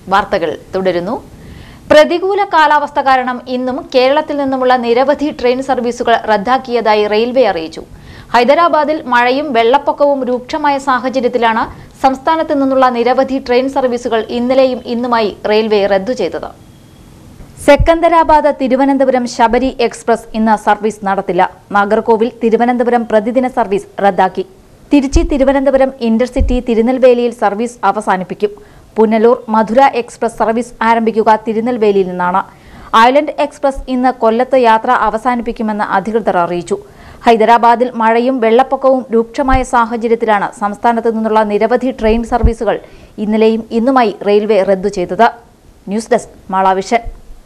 വാർത്തകൾ തുടരുന്നു പ്രതികൂല കാലാവസ്ഥ കാരണം ഇന്നും കേരളത്തിൽ നിന്നുമുള്ള നിരവധി ട്രെയിൻ സർവീസുകൾ റദ്ദാക്കിയതായി റെയിൽവേ അറിയിച്ചു ഹൈദരാബാദിൽ മഴയും വെള്ളപ്പൊക്കവും രൂക്ഷമായ സാഹചര്യത്തിലാണ് സംസ്ഥാനത്ത് നിന്നുള്ള നിരവധി ട്രെയിൻ സർവീസുകൾ ഇന്നലെയും ഇന്നുമായി റെയിൽവേ റദ്ദു ചെയ്തത് സെക്കന്ദരാബാദ് തിരുവനന്തപുരം ശബരി എക്സ്പ്രസ് ഇന്ന് സർവീസ് നടത്തില്ല നാഗർകോവിൽ തിരുവനന്തപുരം പ്രതിദിന സർവീസ് റദ്ദാക്കി തിരുച്ചി തിരുവനന്തപുരം ഇന്റർസിറ്റി തിരുനെൽവേലിയിൽ സർവീസ് അവസാനിപ്പിക്കും പുനലൂർ മധുര എക്സ്പ്രസ് സർവീസ് ആരംഭിക്കുക തിരുനെൽവേലിയിൽ നിന്നാണ് ഐലൻഡ് എക്സ്പ്രസ് ഇന്ന് കൊല്ലത്ത് യാത്ര അവസാനിപ്പിക്കുമെന്ന് അധികൃതർ അറിയിച്ചു ഹൈദരാബാദിൽ മഴയും വെള്ളപ്പൊക്കവും രൂക്ഷമായ സാഹചര്യത്തിലാണ് സംസ്ഥാനത്തു നിന്നുള്ള നിരവധി ട്രെയിൻ സർവീസുകൾ ഇന്നലെയും ഇന്നുമായി റെയിൽവേ റദ്ദു ചെയ്തത് ന്യൂസ് ഡെസ്ക് മാളാവിഷൻ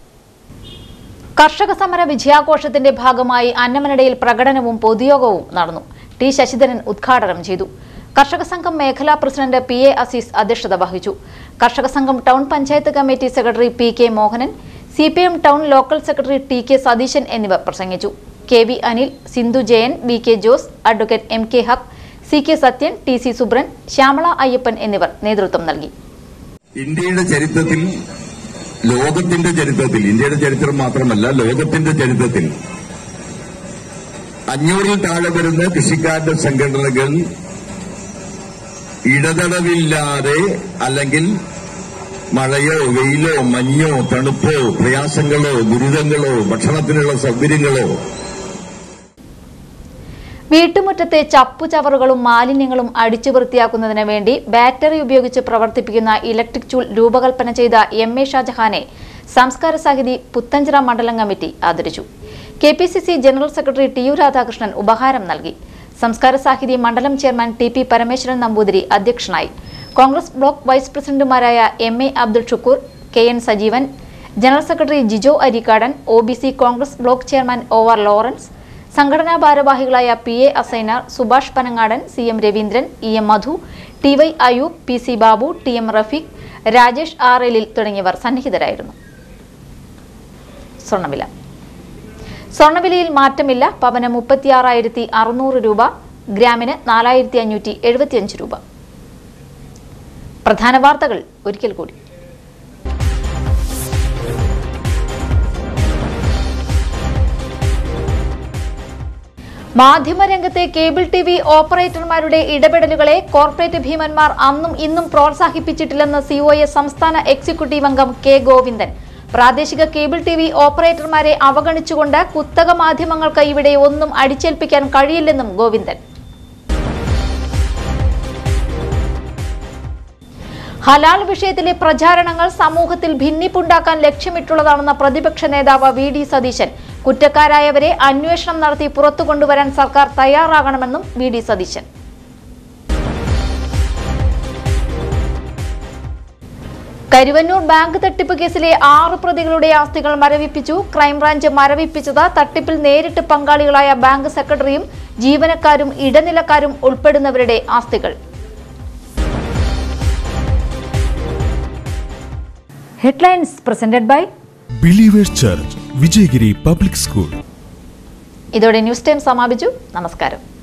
കർഷക സമര വിജയാഘോഷത്തിന്റെ ഭാഗമായി അന്നമനടയിൽ പ്രകടനവും പൊതുയോഗവും നടന്നു ടി ശശിധരൻ ഉദ്ഘാടനം ചെയ്തു കർഷക സംഘം മേഖലാ പ്രസിഡന്റ് പി എ അസീസ് അധ്യക്ഷത വഹിച്ചു കർഷക സംഘം town panchayat committee secretary P K Mohanan C P M town local secretary T K Satheesan എന്നിവർ പ്രസംഗിച്ചു K V Anil Sindhu Jayan V K Jose advocate M K Haq C K Sathyan T C Subran Shyamala Ayyappan എന്നിവർ നേതൃത്വം നൽകി ഇന്ത്യയുടെ ചരിത്രത്തിൽ ലോകത്തിന്റെ ചരിത്രത്തിൽ ഇന്ത്യയുടെ ചരിത്രം മാത്രമല്ല ലോകത്തിന്റെ ചരിത്രത്തിൽ അഞ്ഞൂറിൽ താഴെ വരുന്ന കൃഷിക്കാരുടെ സംഘടനകൾ ഇടതടവില്ലാതെ അല്ലെങ്കിൽ മഴയോ വെയിലോ മഞ്ഞോ തണുപ്പോ പ്രയാസങ്ങളോ ദുരിതങ്ങളോ ഭക്ഷണത്തിനുള്ള സൗകര്യങ്ങളോ വീട്ടുമുറ്റത്തെ ചപ്പുചവറുകളും മാലിന്യങ്ങളും അടിച്ചു വൃത്തിയാക്കുന്നതിന് വേണ്ടി ബാറ്ററി ഉപയോഗിച്ച് പ്രവർത്തിപ്പിക്കുന്ന ഇലക്ട്രിക് ചൂൾ രൂപകൽപ്പന ചെയ്ത എം എ ഷാജഹാനെ സംസ്കാര സാഹിതി പുത്തഞ്ചിറ മണ്ഡലം കമ്മിറ്റി ആദരിച്ചു K P C C general secretary T U Radhakrishnan ഉപഹാരം നൽകി സംസ്കാര സാഹിതി മണ്ഡലം chairman T P Parameswaran Namboothiri അധ്യക്ഷനായി കോൺഗ്രസ് ബ്ലോക്ക് വൈസ് പ്രസിഡന്റുമാരായ M A Abdul Shukoor K N Sajeevan general secretary Jijo Arikkadan O B C Congress block chairman O R Lawrence സംഘടനാ ഭാരവാഹികളായ P A Assainar Subhash Panangadan C M Raveendran E M Madhu T Y Ayoob P C Babu T M Rafeeq Rajesh R എലിൽ തുടങ്ങിയവർ സന്നിഹിതരായിരുന്നു സ്വർണ്ണവില സ്വർണ്ണവിലയിൽ മാറ്റമില്ല പവന് മുപ്പത്തിയാറായിരത്തി അറുന്നൂറ് രൂപ ഗ്രാമിന് നാലായിരത്തി അഞ്ഞൂറ്റി എഴുപത്തിയഞ്ച് രൂപ പ്രധാന വാർത്തകൾ ഒരിക്കൽ കൂടി മാധ്യമരംഗത്തെ കേബിൾ ടി വി ഓപ്പറേറ്റർമാരുടെ ഇടപെടലുകളെ കോർപ്പറേറ്റ് ഭീമന്മാർ അന്നും ഇന്നും പ്രോത്സാഹിപ്പിച്ചിട്ടില്ലെന്ന് സിഒഎ സംസ്ഥാന എക്സിക്യൂട്ടീവ് അംഗം കെ ഗോവിന്ദൻ പ്രാദേശിക കേബിൾ ടി വി ഓപ്പറേറ്റർമാരെ അവഗണിച്ചുകൊണ്ട് കുത്തക മാധ്യമങ്ങൾക്ക് ഇവിടെ ഒന്നും അടിച്ചേൽപ്പിക്കാൻ കഴിയില്ലെന്നും ഗോവിന്ദൻ ഹലാൽ വിഷയത്തിലെ പ്രചാരണങ്ങൾ സമൂഹത്തിൽ ഭിന്നിപ്പുണ്ടാക്കാൻ ലക്ഷ്യമിട്ടുള്ളതാണെന്ന പ്രതിപക്ഷ നേതാവ് വി ഡി സതീശൻ കുറ്റക്കാരായവരെ അന്വേഷണം നടത്തി പുറത്തു കൊണ്ടുവരാൻ സർക്കാർ തയ്യാറാകണമെന്നും V D Satheesan Karuvannur bank തട്ടിപ്പ് കേസിലെ ആറ് പ്രതികളുടെ ആസ്തികൾ മരവിപ്പിച്ചു ക്രൈംബ്രാഞ്ച് മരവിപ്പിച്ചത് തട്ടിപ്പിൽ നേരിട്ട് പങ്കാളികളായ ബാങ്ക് സെക്രട്ടറിയും ജീവനക്കാരും ഇടനിലക്കാരും ഉൾപ്പെടുന്നവരുടെ ആസ്തികൾ headlines presented by Believers Church Vijayagiri public school ഇതോടെ ന്യൂസ് ടൈം സമാപിച്ചു നമസ്കാരം